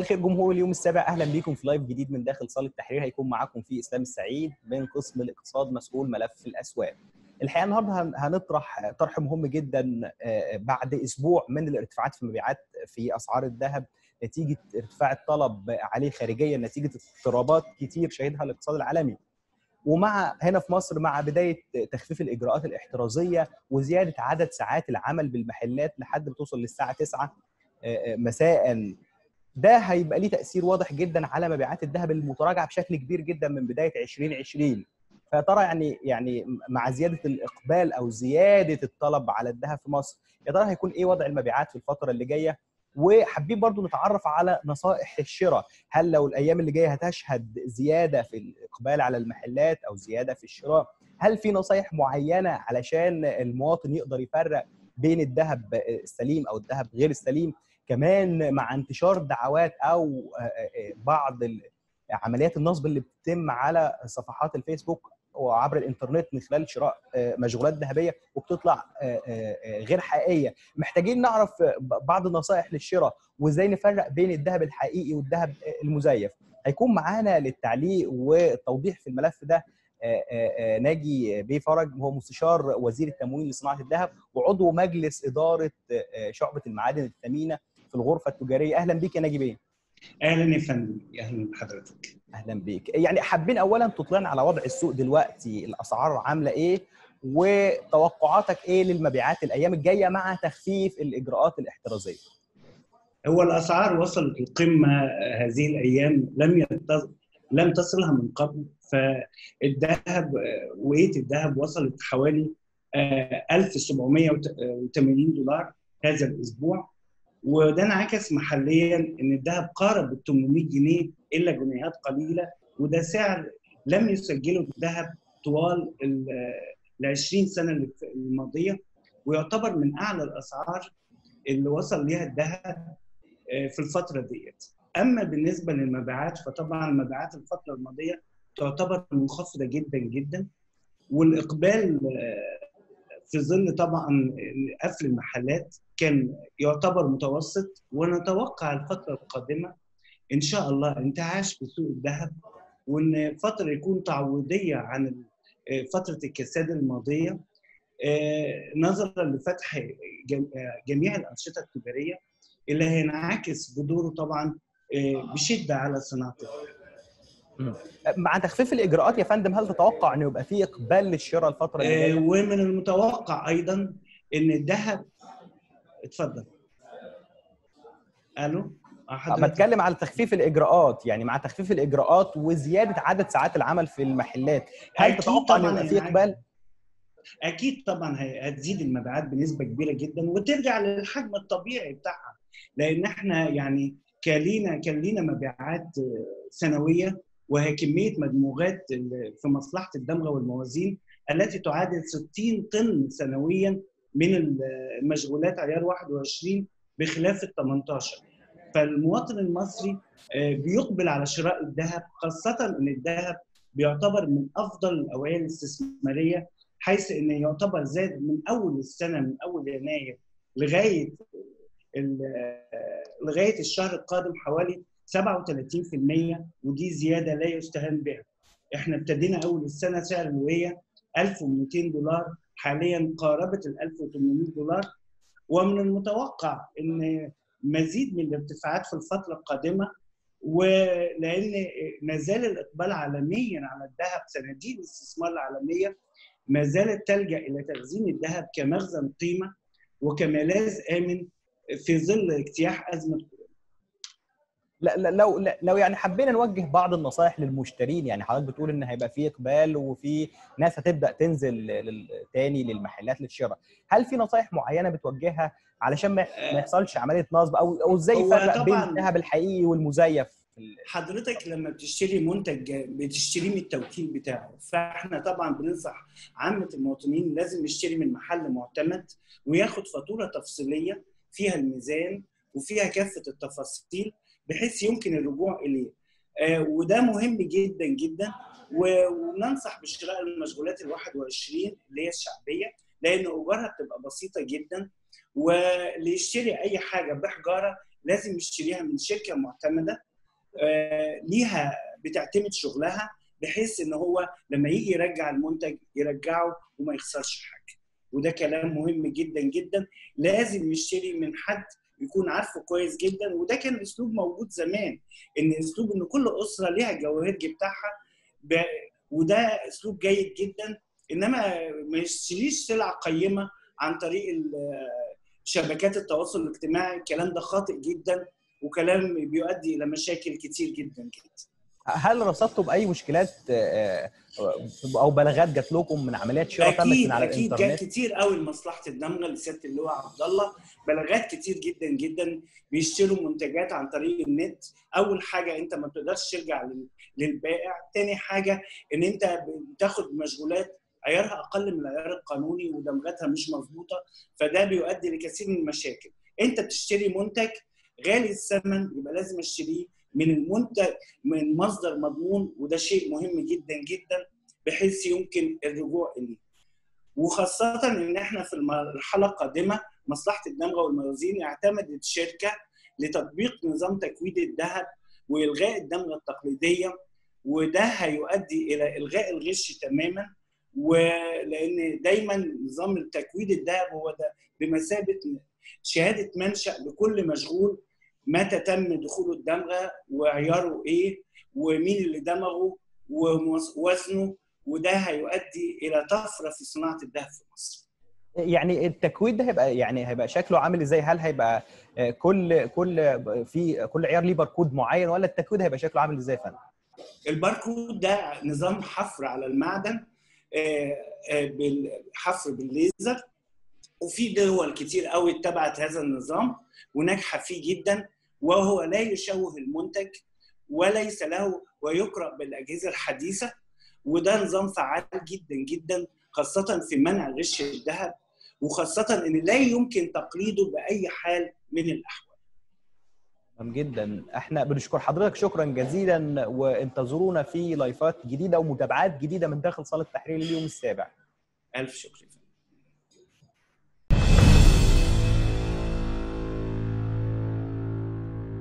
الخير جمهور اليوم السابع اهلا بيكم في لايف جديد من داخل صاله التحرير هيكون معاكم فيه اسلام السعيد من قسم الاقتصاد مسؤول ملف الاسواق. الحقيقه النهارده هنطرح طرح مهم جدا بعد اسبوع من الارتفاعات في المبيعات في اسعار الذهب نتيجه ارتفاع الطلب عليه خارجيا نتيجه اضطرابات كتير شهدها الاقتصاد العالمي. ومع هنا في مصر مع بدايه تخفيف الاجراءات الاحترازيه وزياده عدد ساعات العمل بالمحلات لحد ما توصل للساعه 9 مساء ده هيبقى ليه تاثير واضح جدا على مبيعات الذهب المتراجعه بشكل كبير جدا من بدايه 2020 فيا ترى يعني يعني مع زياده الاقبال او زياده الطلب على الذهب في مصر يا ترى هيكون ايه وضع المبيعات في الفتره اللي جايه وحابين برضو نتعرف على نصائح الشراء هل لو الايام اللي جايه هتشهد زياده في الاقبال على المحلات او زياده في الشراء هل في نصائح معينه علشان المواطن يقدر يفرق بين الذهب السليم او الذهب غير السليم كمان مع انتشار دعوات او بعض عمليات النصب اللي بتتم على صفحات الفيسبوك وعبر الانترنت من خلال شراء مشغولات ذهبيه وبتطلع غير حقيقيه محتاجين نعرف بعض النصائح للشراء وازاي نفرق بين الذهب الحقيقي والذهب المزيف هيكون معانا للتعليق والتوضيح في الملف ده ناجي بيه فرج وهو مستشار وزير التموين لصناعه الذهب وعضو مجلس اداره شعبه المعادن الثمينه في الغرفه التجاريه اهلا بيك يا ناجي بيه اهلا يا فندم اهلا بحضرتك اهلا بيك يعني حابين اولا تطلعنا على وضع السوق دلوقتي الاسعار عامله ايه وتوقعاتك ايه للمبيعات الايام الجايه مع تخفيف الاجراءات الاحترازيه هو الاسعار وصلت القمه هذه الايام لم يتصل لم تصلها من قبل فالذهب وقيت الذهب وصلت حوالي 1780 دولار هذا الاسبوع وده انعكس محليا ان الذهب قارب ال 800 جنيه الا جنيهات قليله وده سعر لم يسجله الذهب طوال ال 20 سنه الماضيه ويعتبر من اعلى الاسعار اللي وصل ليها الذهب في الفتره ديت. اما بالنسبه للمبيعات فطبعا مبيعات الفتره الماضيه تعتبر منخفضه جدا جدا والاقبال في ظل طبعا قفل المحلات كان يعتبر متوسط ونتوقع الفتره القادمه ان شاء الله انتعاش في سوق الذهب وان فتره يكون تعويضيه عن فتره الكساد الماضيه نظرا لفتح جميع الانشطه التجاريه اللي هينعكس بدوره طبعا بشده على صناعه مع تخفيف الاجراءات يا فندم هل تتوقع انه يبقى في اقبال للشراء الفتره اللي جايه؟ ومن المتوقع ايضا ان الذهب اتفضل الو بتكلم على تخفيف الاجراءات يعني مع تخفيف الاجراءات وزياده عدد ساعات العمل في المحلات هل تتوقع انه يبقى في اقبال؟ اكيد طبعا هتزيد المبيعات بنسبه كبيره جدا وترجع للحجم الطبيعي بتاعها لان احنا يعني كان لينا كان لينا مبيعات سنويه وهي كميه مدموغات في مصلحه الدمغه والموازين التي تعادل 60 طن سنويا من المشغولات عيار 21 بخلاف ال 18 فالمواطن المصري بيقبل على شراء الذهب خاصه ان الذهب بيعتبر من افضل الاوعيه الاستثماريه حيث ان يعتبر زاد من اول السنه من اول يناير لغايه لغايه الشهر القادم حوالي 37% ودي زياده لا يستهان بها. احنا ابتدينا اول السنه سعر الهويه 1200 دولار حاليا قاربت ال 1800 دولار ومن المتوقع ان مزيد من الارتفاعات في الفتره القادمه ولان ما زال الاقبال عالميا على الذهب صناديق الاستثمار العالميه ما زالت تلجا الى تخزين الذهب كمخزن قيمه وكملاذ امن في ظل اجتياح ازمه لا لا لو لا لو يعني حبينا نوجه بعض النصائح للمشترين يعني حضرتك بتقول ان هيبقى في اقبال وفي ناس هتبدا تنزل تاني للمحلات للشراء هل في نصائح معينه بتوجهها علشان ما يحصلش عمليه نصب او او ازاي يفرق بين الذهب الحقيقي والمزيف حضرتك لما بتشتري منتج بتشتريه من التوكيل بتاعه فاحنا طبعا بننصح عامه المواطنين لازم يشتري من محل معتمد وياخد فاتوره تفصيليه فيها الميزان وفيها كافه التفاصيل بحيث يمكن الرجوع اليه آه وده مهم جدا جدا وننصح بشراء المشغولات ال 21 اللي هي الشعبيه لان ايجارها بتبقى بسيطه جدا واللي يشتري اي حاجه بحجاره لازم يشتريها من شركه معتمده آه، ليها بتعتمد شغلها بحيث ان هو لما يجي يرجع المنتج يرجعه وما يخسرش حاجه وده كلام مهم جدا جدا لازم يشتري من حد يكون عارفه كويس جدا وده كان اسلوب موجود زمان ان اسلوب ان كل اسره ليها الجواهرجي بتاعها ب... وده اسلوب جيد جدا انما ما يشتريش سلع قيمه عن طريق ال- شبكات التواصل الاجتماعي الكلام ده خاطئ جدا وكلام بيؤدي الى مشاكل كتير جدا جدا هل رصدتوا باي مشكلات آه، او بلاغات جات لكم من عمليات شراء تمت اكيد من على اكيد جاء الانترنت كتير قوي لمصلحه الدمغه لسياده اللواء عبد الله بلاغات كتير جدا جدا بيشتروا منتجات عن طريق النت اول حاجه انت ما بتقدرش ترجع لل- للبائع تاني حاجه ان انت بتاخد مشغولات عيارها اقل من العيار القانوني ودمغتها مش مظبوطه فده بيؤدي لكثير من المشاكل انت بتشتري منتج غالي الثمن يبقى لازم اشتريه من المنتج من مصدر مضمون وده شيء مهم جدا جدا بحيث يمكن الرجوع اليه وخاصة إن إحنا في المرحلة القادمة مصلحة الدمغة والموازين اعتمدت شركة لتطبيق نظام تكويد الذهب وإلغاء الدمغة التقليدية وده هيؤدي إلى إلغاء الغش تماما ولأن دايما نظام تكويد الذهب هو ده بمثابة شهادة منشأ لكل مشغول متى تم دخول الدمغة وعياره إيه ومين اللي دمغه ووزنه وده هيؤدي الى طفره في صناعه الذهب في مصر. يعني التكويد ده هيبقى يعني هيبقى شكله عامل ازاي هل هيبقى آه، كل كل في كل عيار ليه باركود معين ولا التكويد هيبقى شكله عامل ازاي يا فندم الباركود ده نظام حفر على المعدن آه، آه، بالحفر بالليزر وفي دول كتير قوي اتبعت هذا النظام وناجحه فيه جدا وهو لا يشوه المنتج وليس له ويقرا بالاجهزه الحديثه وده نظام فعال جدا جدا خاصه في منع غش الذهب وخاصه ان لا يمكن تقليده باي حال من الاحوال تمام جدا احنا بنشكر حضرتك شكرا جزيلا وانتظرونا في لايفات جديده ومتابعات جديده من داخل صاله التحرير اليوم السابع الف شكر